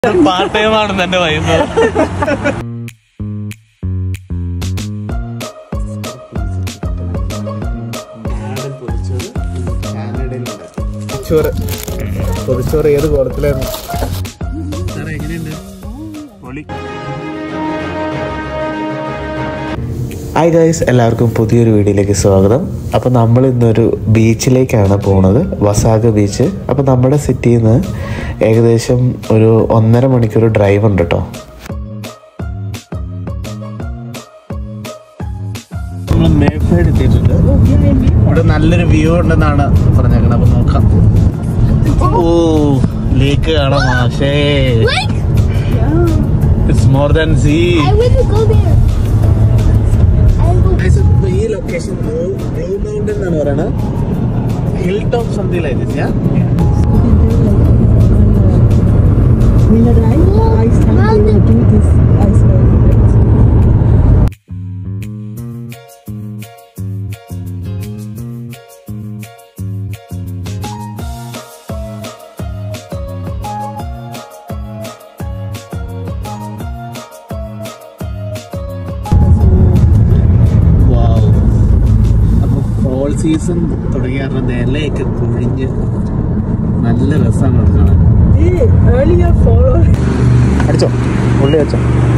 Part time ആണെന്ന് എന്റെ wife പൊതിച്ചോറ് പൊതിച്ചോറ് ഏത് കോലത്തിലായിരുന്നു ഹായ് ഗൈസ് എല്ലാവർക്കും പുതിയൊരു വീഡിയോയിലേക്ക് സ്വാഗതം അപ്പോൾ നമ്മൾ ഇന്നൊരു ബീച്ചിലേക്കാണ് പോണത് വസാഗ ബീച്ച് അപ്പോൾ നമ്മുടെ സിറ്റിയിൽ നിന്ന് ഏകദേശം ഒരു ഒന്നര മണിക്കൂർ ഡ്രൈവ് ഉണ്ട് കേട്ടോ നമ്മൾ മേഫേഡ് എത്തിയിട്ടുണ്ട് ഇവിടെ നല്ലൊരു വ്യൂ ഉണ്ടെന്നാണ് പറഞ്ഞേക്കുന്നത് അപ്പോൾ നോക്കാം ഓ ലേക്ക് കാണാം മാഷേ it's more than sea I want to go there. I will go. ഈ ലൊക്കേഷൻ ബ്ലൂ മൗണ്ടൻ എന്നാണ് പറയുന്നത് hill top something like this yeah ice can they will do this ice cream. Wow അപ്പോൾ fall season തുടങ്ങിയ കാരണം നിലയൊക്കെ കുഴിഞ്ഞ് നല്ല രസമാണ് അത് കാണാൻ Hey, earlier follow. അടിച്ചോ ഉള്ളി വെച്ചോ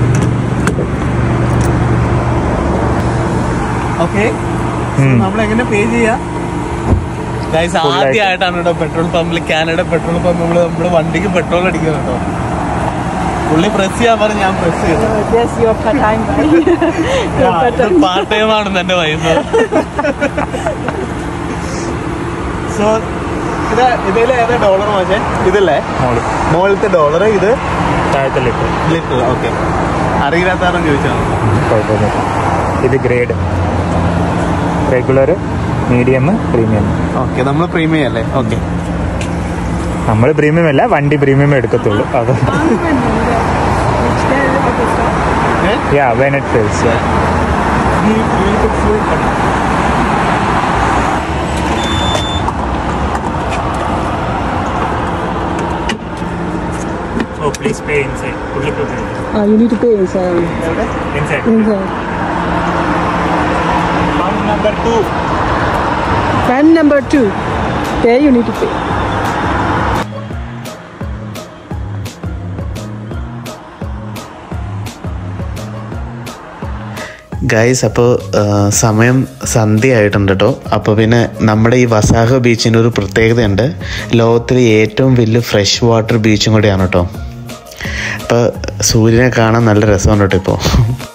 ഓക്കെ നമ്മൾ എങ്ങനെ പേ ചെയ്യാ ഗൈസ് ആദ്യമായിട്ടാണ് കേട്ടോ പെട്രോൾ പമ്പിൽ കാനഡ പെട്രോൾ പമ്പ് നമ്മള് നമ്മുടെ വണ്ടിക്ക് പെട്രോൾ അടിക്കുന്നത് കേട്ടോ പുള്ളി പ്രസ് ചെയ്യാൻ പറഞ്ഞ് ഞാൻ പ്രസ് ചെയ്തു Yes, your part-time guy. your part-time. Part time ആണെന്ന് എന്റെ വൈഫ് സോ ഇത് ഇതിൽ ഏതാ ഡോളർ മാഷേ ഇതല്ലേ മുകളിലത്തെ ഡോളർ ഇത് താഴത്തെ ലിറ്റർ ലിറ്റർ ഓക്കെ അറിയില്ലാത്താരും ചോദിച്ചാൽ കുഴപ്പമൊന്നുമില്ല ഇത് grade regular medium premium okay നമ്മൾ പ്രീമിയം അല്ലേ ഓക്കെ നമ്മൾ പ്രീമിയം അല്ല വണ്ടി പ്രീമിയം എടുക്കത്തുള്ളൂ അത് Which day at the start? Yeah when it fills oh please pay inside ഉള്ളിൽ Ah, you need to pay inside. Inside Inside. Number two Fan number two. There you need to pay. Guys അപ്പോൾ സമയം സന്ധ്യ ആയിട്ടുണ്ട് കേട്ടോ അപ്പോൾ പിന്നെ നമ്മുടെ ഈ വസാഹ ബീച്ചിൻ്റെ ഒരു പ്രത്യേകതയുണ്ട് ലോകത്തിലെ ഏറ്റവും വലിയ ഫ്രഷ് വാട്ടർ ബീച്ചും കൂടിയാണ് കേട്ടോ അപ്പോൾ സൂര്യനെ കാണാൻ നല്ല രസമുണ്ട് കേട്ടോ ഇപ്പോൾ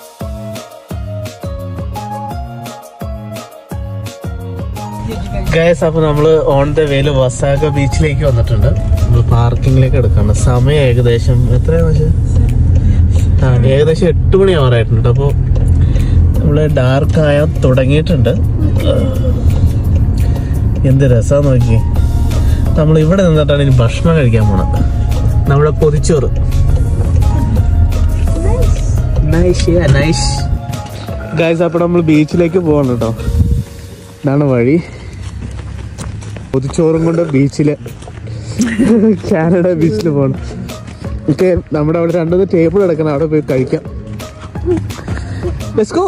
ഗൈസ് അപ്പോൾ നമ്മൾ ഓൺ ദ വേല് വസാക ബീച്ചിലേക്ക് വന്നിട്ടുണ്ട് നമ്മൾ പാർക്കിങ്ങിലേക്ക് എടുക്കണം സമയം ഏകദേശം എത്രയാണ് പക്ഷേ ആ ഏകദേശം എട്ട് മണി ആവാറായിട്ടുണ്ട് അപ്പോൾ നമ്മള് ഡാർക്ക് ആയാൻ തുടങ്ങിയിട്ടുണ്ട് എന്ത് രസാ നോക്കി നമ്മൾ ഇവിടെ നിന്നിട്ടാണ് ഇനി ഭക്ഷണം കഴിക്കാൻ പോണത് നമ്മുടെ പൊതിച്ചോറ് ഗായ്സ് അപ്പോൾ നമ്മൾ ബീച്ചിലേക്ക് പോകണം കേട്ടോ ഇതാണ് വഴി പൊതിച്ചോറും കൊണ്ട് ബീച്ചില് കാനഡ ബീച്ചിൽ പോകണം ഓക്കെ നമ്മുടെ അവിടെ രണ്ടു ടേബിൾ എടുക്കണം അവിടെ പോയി കഴിക്കാം Let's go.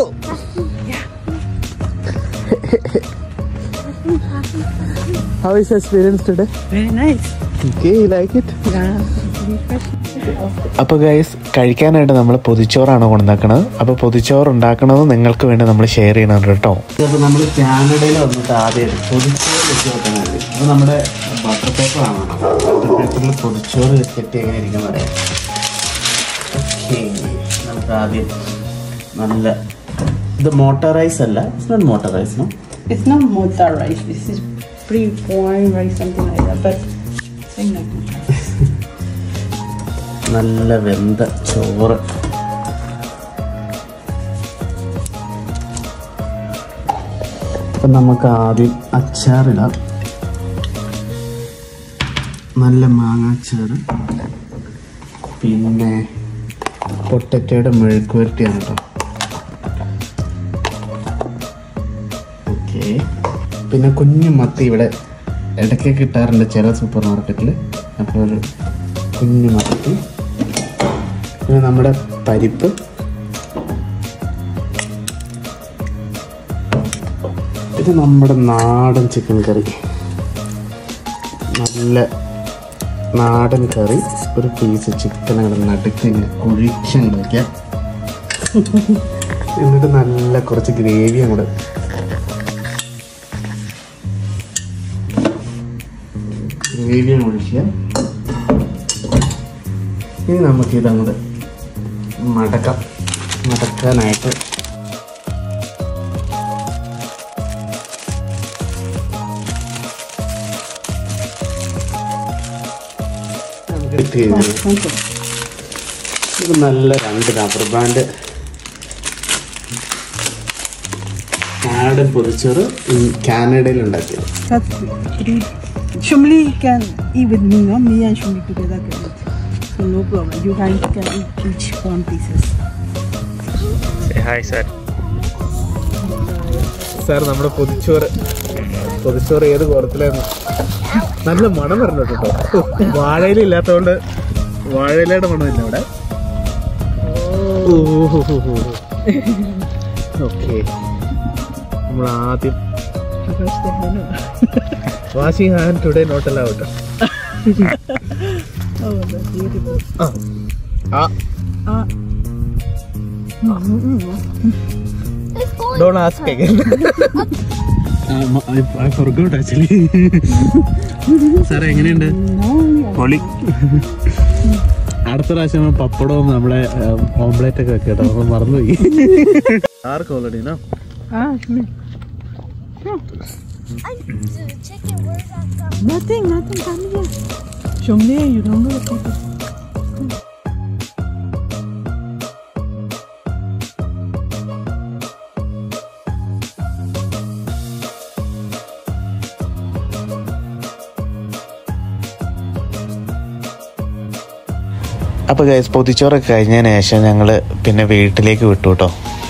How is the experience today? Very nice. Okay, you like it? Yeah. അപ്പോൾ ഗൈസ് കഴിക്കാനായിട്ട് നമ്മൾ പൊതിച്ചോറാണ് കൊണ്ടുവന്നത് അപ്പോൾ പൊതിച്ചോറ് ഉണ്ടാക്കണത് നിങ്ങൾക്ക് വേണ്ടി നമ്മൾ ഷെയർ ചെയ്യണം കേട്ടോ അപ്പോൾ നമ്മൾ കാനഡയിൽ വന്നിട്ട് ആദ്യം പൊതിച്ചോറ് വെച്ച് വെക്കുന്നത് അപ്പോൾ നമ്മുടെ ബട്ടർ പേപ്പറാണ് ബട്ടർ പേപ്പറിൽ പൊതിച്ചോറ് വെച്ചിട്ട് എങ്ങനെ ഇരിക്കുന്ന പറയാം ഓക്കെ നമുക്ക് ആദ്യം നല്ല ഇത് മോട്ടറൈസ് അല്ല it's not motorised no It's not motorized. This is pre-born rice, something like that. But same like that. നല്ല വെന്ത ചോറ് അപ്പം നമുക്ക് ആദ്യം അച്ചാറിടാം നല്ല മാങ്ങാച്ചാറ് പിന്നെ പൊട്ടറ്റയുടെ മെഴുക്ക് വരട്ടിയാണ് കേട്ടോ ഓക്കെ പിന്നെ കുഞ്ഞു മത്തി ഇവിടെ ഇടയ്ക്ക് കിട്ടാറുണ്ട് ചില സൂപ്പർ മാർക്കറ്റിൽ അപ്പോൾ ഒരു കുഞ്ഞു മത്തി പിന്നെ നമ്മുടെ പരിപ്പ് ഇത് നമ്മുടെ നാടൻ ചിക്കൻ കറി നല്ല നാടൻ കറി ഒരു പീസ് ചിക്കൻ അങ്ങോട്ട് നടുക്ക് ഇങ്ങനെ കുഴിച്ചങ്ങോട്ട് വയ്ക്കാം എന്നിട്ട് നല്ല കുറച്ച് ഗ്രേവി അങ്ങോട്ട് ഗ്രേവി അങ്ങ് ഒഴിക്കുക ഇനി നമുക്ക് ഇതങ്ങോട്ട് മടക്കാം മടക്കാനായിട്ട് നമുക്ക് ഇട്ട് കഴിഞ്ഞാൽ Thank you. ഇത് നല്ല രണ്ട് റബ്ബർ ബാൻഡ് നാടൻ പൊതിച്ചോറ് കാനഡയിൽ ഉണ്ടാക്കിയത് That's good. Shumli can eat with me, no? Me and Shumli together can eat. So no problem. You guys can eat each one pieces. Hi sir sir നമ്മുടെ പൊതിച്ചോറ് പൊതിച്ചോറ് ഏത് കോലത്തിലായിരുന്നു നല്ല മണം വരണം കേട്ടോ വാഴയില ഇല്ലാത്തതുകൊണ്ട് വാഴയിലയുടെ മണമില്ല ഇവിടെ ഓക്കെ നമ്മൾ ആദ്യം Because they have no. Washing hand today not അല്ല കേട്ടോ Oh, that's beautiful. ആ Ah. Don't ask again I forgot actually sir എങ്ങനെയുണ്ട് പൊളി അടുത്ത പ്രാവശ്യം പപ്പടവും നമ്മളെ ഓംപ്ലേറ്റ് ഒക്കെ വെക്കട്ടോ നമ്മൾ മറന്നുപോയി ആർക്ക് already no Ah, Shumli. I the chicken. Where's that from? Nothing, nothing. Come here. Shumli, you don't know the people. അപ്പോൾ ഗൈസ് പൊതിച്ചോറൊക്കെ കഴിഞ്ഞതിന് ശേഷം ഞങ്ങൾ പിന്നെ വീട്ടിലേക്ക് വിട്ടു കേട്ടോ